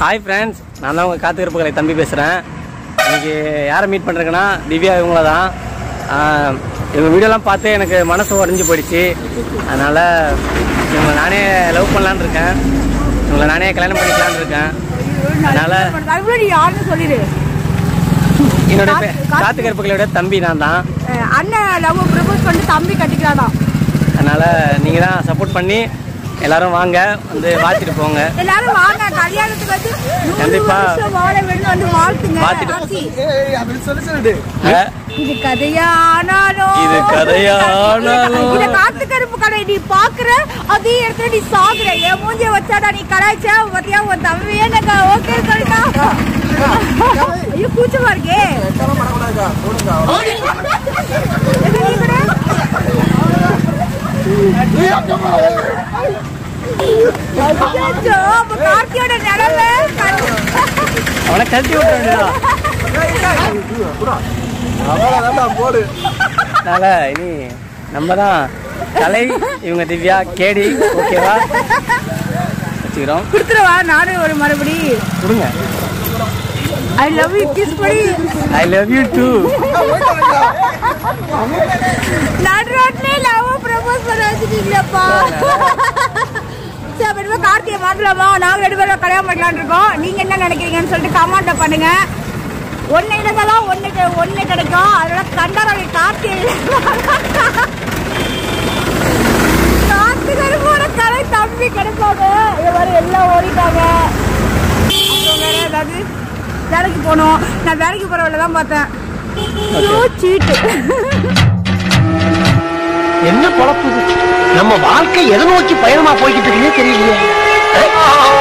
Hi friends நான் தான் உங்கள் காத்துக்கிறப்புகளை தம்பி பேசுகிறேன் இன்னைக்கு யாரை மீட் பண்ணுறேங்கன்னா திவ்யா இவங்கள தான் ஆஹ், இவங்க வீடியோலாம் பார்த்து எனக்கு மனசு உடஞ்சி போயிடுச்சு அதனால் இவங்களை நானே லவ் பண்ணலான்னு இருக்கேன் இவங்களை நானே கல்யாணம் பண்ணிக்கலான்னு இருக்கேன் அதனால் அதுக்குள்ள நீ யாருன்னு சொல்லிடு என்னோட பே- காத்துக்கருப்புகளோட தம்பி நான் தான் அஹ் அண்ணன் லவ் ப்ரப்போஸ் பண்ணி தம்பி கட்டிக்கிறாதான் அதனால் நீங்கள் தான் சப்போர்ட் பண்ணி எல்லாரும் வாங்க வந்து வாழ்த்திட்டு போங்க எல்லாரும் வாங்க கல்யாணத்துக்கு வந்து நூறு கண்டிப்பா. வருஷம் வாழ வேண்டும் வந்து வாழ்த்துங்க வாழ்த்திட்டு- ஆசி. அஹ், இது கதையானாலும் இது கதையானாலும். இந்த காத்து கருப்பு கடை நீ பாக்குற அதே இடத்துல நீ சாகுற என் மூஞ்சிய வச்சாடா நீ கலாய்ச்ச பத்தியா உன் தம்பியே எனக்கு ஓகே சொல்லிட்டா ஐயோ கூச்சமா இருக்கே எது நீ கூட? அச்சச்சோ, அப்ப கார்த்தியோட நிழல்ல கண்- அவனை கழட்டி விட்ட வேண்டியதான் அதனால இனி நம்ம தான் கலை இவங்க திவ்யா கேடி ஓகேவா வச்சுக்கிறோம் கொடுத்துருவா நானும் ஒரு மறுபடி கொடுங்க ஐ லவ் யூ கிஸ் படி ஐ லவ் யூ டூ நடுரோட்லயே லவ் ப்ரப்போஸ் பண்ண வச்சுட்டீங்களப்பா சரி அப்ப இனிமே கார்த்திகை மாத்தலாமா நாங்க ரெண்டு பேரும் கல்யாணம் பண்ணலாம்னு இருக்கோம் நீங்க என்ன நினைக்கிறீங்கன்னு சொல்லிட்டு கமெண்ட் பண்ணுங்க ஒன்னு இடங்களாம் ஒண்ணு கி- ஒண்ணு கிடைக்கும் அதனால கண்டரவை கார்த்திகை கார்த்திகரோட கலை தம்பி கிடைப்பாங்க இது மாதிரி எல்லாம் ஓடிட்டாங்க அப்புறம் வேற ஏதாவது வேலைக்கு போகணும் நான் வேலைக்கு போறவள தான் பார்த்தேன் ஐயோ, சீட்டு என்ன பொழப்பு இது? நம்ம வாழ்க்கை எதை நோக்கி பயணமா போய்கிட்டு இருக்குன்னே தெரியலையே